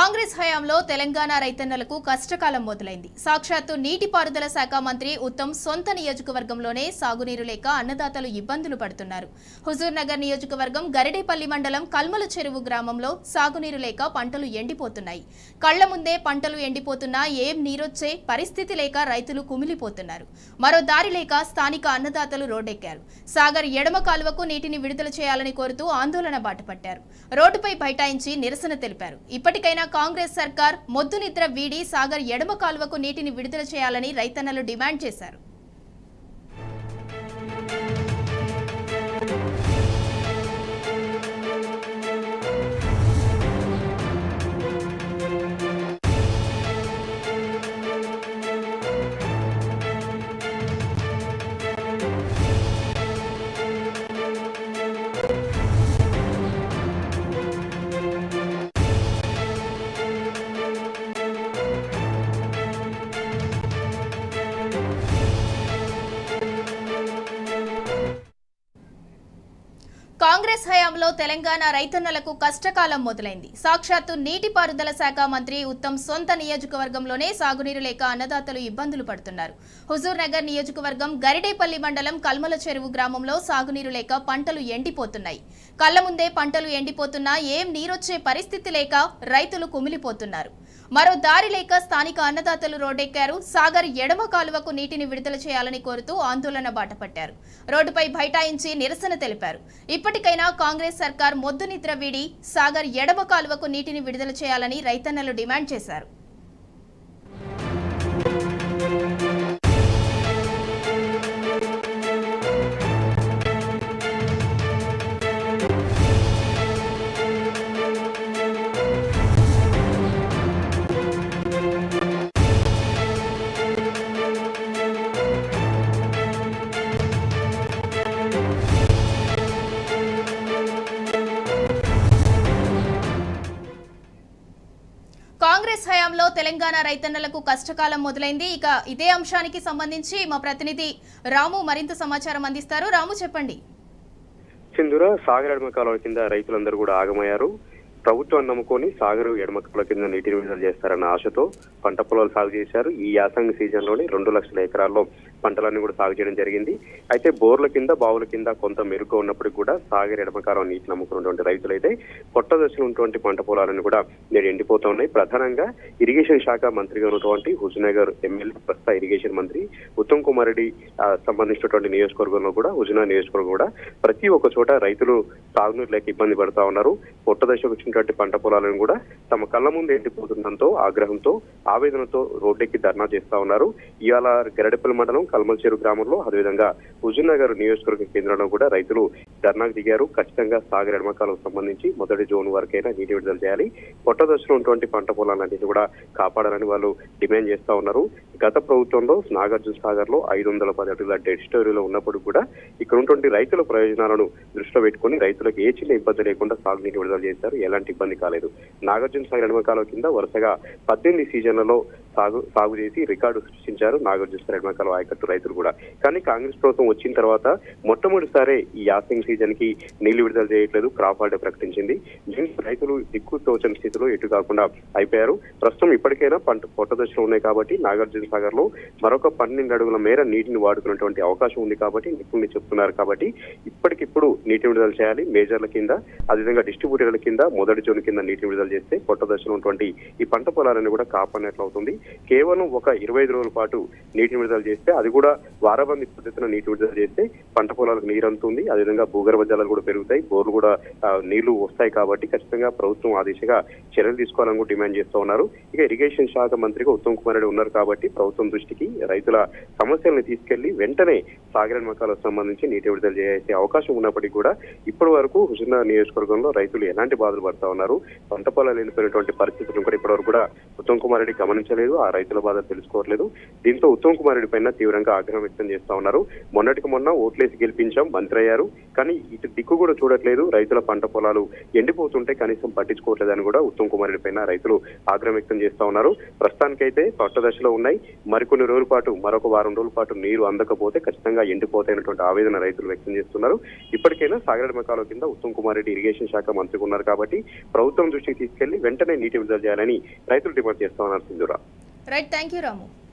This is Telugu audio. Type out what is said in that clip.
కాంగ్రెస్ హయాంలో తెలంగాణ రైతన్నలకు కష్టకాలం మొదలైంది సాక్షాత్తు నీటిపారుదల శాఖ మంత్రి ఉత్తమ్ సొంత నియోజకవర్గంలోనే సాగునీరు లేక అన్నదాతలు ఇబ్బందులు పడుతున్నారు హుజూర్ నగర్ నియోజకవర్గం గరిడేపల్లి మండలం కల్మల చెరువు గ్రామంలో సాగునీరు లేక పంటలు ఎండిపోతున్నాయి కళ్ల ముందే పంటలు ఎండిపోతున్నా ఏం నీరొచ్చే పరిస్థితి లేక రైతులు కుమిలిపోతున్నారు మరో దారి లేక స్థానిక అన్నదాతలు రోడ్డెక్కారు సాగర్ ఎడమ కాలువకు నీటిని విడుదల చేయాలని కోరుతూ ఆందోళన బాటపట్టారు రోడ్డుపై బైఠాయించి నిరసన తెలిపారు ఇప్పటికైనా కాంగ్రెస్ సర్కార్ మొద్దు నిద్ర వీడి సాగర్ ఎడమ కాలువకు నీటిని విడుదల చేయాలని రైతన్నలు డిమాండ్ చేశారు కాంగ్రెస్ హయాంలో తెలంగాణ రైతన్నలకు కష్టకాలం మొదలైంది సాక్షాత్తు నీటిపారుదల శాఖ మంత్రి ఉత్తమ్ సొంత నియోజకవర్గంలోనే సాగునీరు లేక అన్నదాతలు ఇబ్బందులు పడుతున్నారు హుజూర్ నగర్ నియోజకవర్గం గరిడేపల్లి మండలం కల్మల చెరువు గ్రామంలో సాగునీరు లేక పంటలు ఎండిపోతున్నాయి కళ్ల ముందే పంటలు ఎండిపోతున్నా ఏం నీరొచ్చే పరిస్థితి లేక రైతులు కుమిలిపోతున్నారు మరో దారి లేక స్థానిక అన్నదాతలు రోడ్డెక్కారు సాగర్ ఎడమ కాలువకు నీటిని విడుదల చేయాలని కోరుతూ ఆందోళన బాటపట్టారు రోడ్డుపై బైఠాయించి నిరసన తెలిపారు ఇప్పటికైనా కాంగ్రెస్ సర్కార్ మొద్దు నిద్ర వీడి సాగర్ ఎడమ కాలువకు నీటిని విడుదల చేయాలని రైతన్నలు డిమాండ్ చేశారు కాంగ్రెస్ హయాంలో తెలంగాణ రైతన్నలకు కష్టకాలం మొదలైంది ఇక ఇదే అంశానికి సంబంధించి మా ప్రతినిధి రాము మరింత సమాచారం అందిస్తారు రాము చెప్పండి సింధుర సాగర్ ఎడమ కాలువ కింద రైతులందరూ కూడా ఆగమయ్యారు ప్రభుత్వాన్ని నమ్ముకొని సాగర్ ఎడమ కాలువ కింద నీటిని విడుదల చేస్తారన్న ఆశతో పంట పొలాలు సాగు చేశారు ఈ యాసంగి సీజన్ లోనే రెండు లక్షల ఎకరాల్లో పంటలన్నీ కూడా సాగు చేయడం జరిగింది అయితే బోర్ల కింద బావుల కింద కొంత మెరుగ్గా ఉన్నప్పటికీ కూడా సాగర్ ఎడమ కాలువ నీటి నమ్ముకున్నటువంటి రైతులైతే కొత్త దశలో ఉన్నటువంటి పంట పొలాలను కూడా నేడు ఎండిపోతా ఉన్నాయి ప్రధానంగా ఇరిగేషన్ శాఖ మంత్రిగా ఉన్నటువంటి హుజునగర్ ఎమ్మెల్యే ప్రస్తుత ఇరిగేషన్ మంత్రి ఉత్తమ్ కుమార్ రెడ్డి ఆ, సంబంధించినటువంటి నియోజకవర్గంలో కూడా హుజునగర్ నియోజకవర్గం కూడా ప్రతి ఒక్క చోట రైతులు సాగునీరు లేక ఇబ్బంది పడతా ఉన్నారు పొట్ట దశకు వచ్చినటువంటి పంట పొలాలను కూడా తమ కళ్ళ ముందు ఎండిపోతుండటంతో ఆగ్రహంతో ఆవేదనతో రోడ్డెక్కి ధర్నా చేస్తా ఉన్నారు ఇవాళ గరడపల్లి మండలం కల్మల్ చెరు గ్రామంలో అదేవిధంగా హుజునగర్ నియోజకవర్గ కేంద్రంలో కూడా రైతులు ధర్నాకు దిగారు ఖచ్చితంగా సాగర్ ఎడమకాలకు సంబంధించి మొదటి జోన్ వరకైనా నీటి విడుదల చేయాలి పొట్ట దశలో ఉన్నటువంటి పంట పొలాలన్నింటినీ కూడా కాపాడాలని వాళ్ళు డిమాండ్ చేస్తా ఉన్నారు గత ప్రభుత్వంలో నాగార్జున సాగర్ లో ఐదు వందల పది అడుగుల డెడ్ స్టోరీలో ఉన్నప్పుడు కూడా ఇక్కడ ఉన్నటువంటి రైతుల ప్రయోజనాలను దృష్టిలో పెట్టుకుని రైతులకు ఏ చిన్న ఇబ్బంది లేకుండా సాగునీటి విడుదల చేశారు ఎలాంటి ఇబ్బంది కాలేదు నాగార్జున సాగర్ ఎడమకాలం కింద వరుసగా పద్దెనిమిది సీజన్లలో సాగు సాగు చేసి రికార్డు సృష్టించారు నాగార్జున సాగర్ ఎడమకాలం ఆయకట్టు రైతులు కూడా కానీ కాంగ్రెస్ ప్రభుత్వం వచ్చిన తర్వాత మొట్టమొదటిసారి ఈ యాసింగ్ సీజన్ కి నీళ్లు విడుదల చేయట్లేదు క్రాప్ హాలిడే ప్రకటించింది దీనికి రైతులు దిక్కు తోచని స్థితిలో ఎటు కాకుండా అయిపోయారు ప్రస్తుతం ఇప్పటికైనా పంట పొట్ట దశలో ఉన్నాయి కాబట్టి నాగార్జున సాగర్ లో మరొక పన్నెండు అడుగుల మేర నీటిని వాడుకున్నటువంటి అవకాశం ఉంది కాబట్టి నిపుణులు చెప్తున్నారు కాబట్టి ఇప్పటికిప్పుడు నీటి విడుదల చేయాలి మేజర్ల కింద అదేవిధంగా డిస్ట్రిబ్యూటర్ల కింద మొదటి జోన్ కింద నీటి విడుదల చేస్తే పొట్ట దశలో ఉన్నటువంటి ఈ పంట పొలాలను కూడా కాపాడినట్లు అవుతుంది కేవలం ఒక ఇరవై ఐదు రోజుల పాటు నీటిని విడుదల చేస్తే అది కూడా వారబంది పద్ధతిన నీటి విడుదల చేస్తే పంట పొలాలకు నీరు అందుతుంది అదేవిధంగా భూగర్భ జలాలు కూడా పెరుగుతాయి బోర్లు కూడా ఆ, నీళ్లు వస్తాయి కాబట్టి ఖచ్చితంగా ప్రభుత్వం ఆ దిశగా చర్యలు తీసుకోవాలని కూడా డిమాండ్ చేస్తూ ఉన్నారు ఇక ఇరిగేషన్ శాఖ మంత్రిగా ఉత్తమ్ కుమార్ రెడ్డి ఉన్నారు కాబట్టి ప్రభుత్వం దృష్టికి రైతుల సమస్యలను తీసుకెళ్లి వెంటనే సాగర్ మకాలకు సంబంధించి నీటి విడుదల చేసే అవకాశం ఉన్నప్పటికీ కూడా ఇప్పటి వరకు హుజూర్నగర్ నియోజకవర్గంలో రైతులు ఎలాంటి బాధలు పడతా ఉన్నారు పంట పొలాలు వెళ్ళిపోయినటువంటి పరిస్థితులను కూడా ఇప్పటివరకు కూడా ఉత్తమ్ కుమార్ రెడ్డి గమనించలేదు ఆ రైతుల బాధ తెలుసుకోవట్లేదు దీంతో ఉత్తమ్ కుమార్ రెడ్డి పైన తీవ్రంగా ఆగ్రహం వ్యక్తం చేస్తా ఉన్నారు మొన్నటికి మొన్న ఓట్లేసి గెలిపించాం మంత్రి అయ్యారు కానీ ఇటు దిక్కు కూడా చూడట్లేదు రైతుల పంట పొలాలు ఎండిపోతుంటే కనీసం పట్టించుకోవట్లేదని కూడా ఉత్తమ్ కుమార్ రెడ్డి పైన రైతులు ఆగ్రహం వ్యక్తం చేస్తా ఉన్నారు ప్రస్తుతానికైతే పట్ట దశలో ఉన్నాయి మరికొన్ని రోజుల పాటు మరొక వారం రోజుల పాటు నీరు అందకపోతే ఖచ్చితంగా ఎండిపోతాయన్నటువంటి ఆవేదన రైతులు వ్యక్తం చేస్తున్నారు ఇప్పటికైనా సాగర్ మెకాలో కింద ఉత్తమ్ కుమార్ రెడ్డి ఇరిగేషన్ శాఖ మంత్రిగా ఉన్నారు కాబట్టి ప్రభుత్వం దృష్టికి తీసుకెళ్లి వెంటనే నీటి విడుదల చేయాలని రైతులు డిమాండ్ చేస్తా ఉన్నారు Sindhura right thank you Ramu